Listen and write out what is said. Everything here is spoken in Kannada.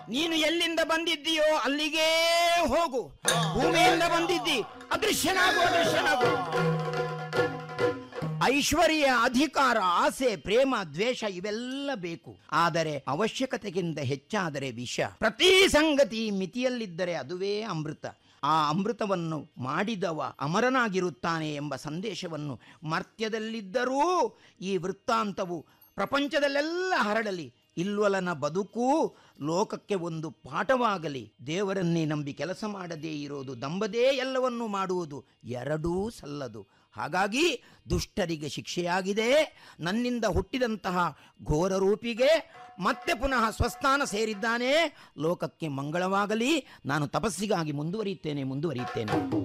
ನೀನು ಎಲ್ಲಿಂದ ಬಂದಿದ್ದೀಯೋ ಅಲ್ಲಿಗೇ ಹೋಗು ಭೂಮಿಯಿಂದ ಬಂದಿದ್ದಿ ಅದೃಶ್ಯನಾಗು ಅದೃಶ್ಯನಾಗು ಐಶ್ವರ್ಯ ಅಧಿಕಾರ ಆಸೆ ಪ್ರೇಮ ದ್ವೇಷ ಇವೆಲ್ಲ ಬೇಕು ಆದರೆ ಅವಶ್ಯಕತೆಗಿಂತ ಹೆಚ್ಚಾದರೆ ವಿಷ ಪ್ರತಿ ಸಂಗತಿ ಮಿತಿಯಲ್ಲಿದ್ದರೆ ಅದುವೇ ಅಮೃತ ಆ ಅಮೃತವನ್ನು ಮಾಡಿದವ ಅಮರನಾಗಿರುತ್ತಾನೆ ಎಂಬ ಸಂದೇಶವನ್ನು ಮರ್ತ್ಯದಲ್ಲಿದ್ದರೂ ಈ ವೃತ್ತಾಂತವು ಪ್ರಪಂಚದಲ್ಲೆಲ್ಲ ಹರಡಲಿ ಇಲ್ವಲನ ಬದುಕು ಲೋಕಕ್ಕೆ ಒಂದು ಪಾಠವಾಗಲಿ ದೇವರನ್ನೇ ನಂಬಿ ಕೆಲಸ ಮಾಡದೇ ಇರೋದು ದಂಬದೇ ಎಲ್ಲವನ್ನೂ ಮಾಡುವುದು ಎರಡೂ ಸಲ್ಲದು ಹಾಗಾಗಿ ದುಷ್ಟರಿಗೆ ಶಿಕ್ಷೆಯಾಗಿದೆ ನನ್ನಿಂದ ಹುಟ್ಟಿದಂತಹ ಘೋರ ರೂಪಿಗೆ ಮತ್ತೆ ಪುನಃ ಸ್ವಸ್ಥಾನ ಸೇರಿದ್ದಾನೆ ಲೋಕಕ್ಕೆ ಮಂಗಳವಾಗಲಿ ನಾನು ತಪಸ್ಸಿಗಾಗಿ ಮುಂದುವರಿಯುತ್ತೇನೆ ಮುಂದುವರಿಯುತ್ತೇನೆ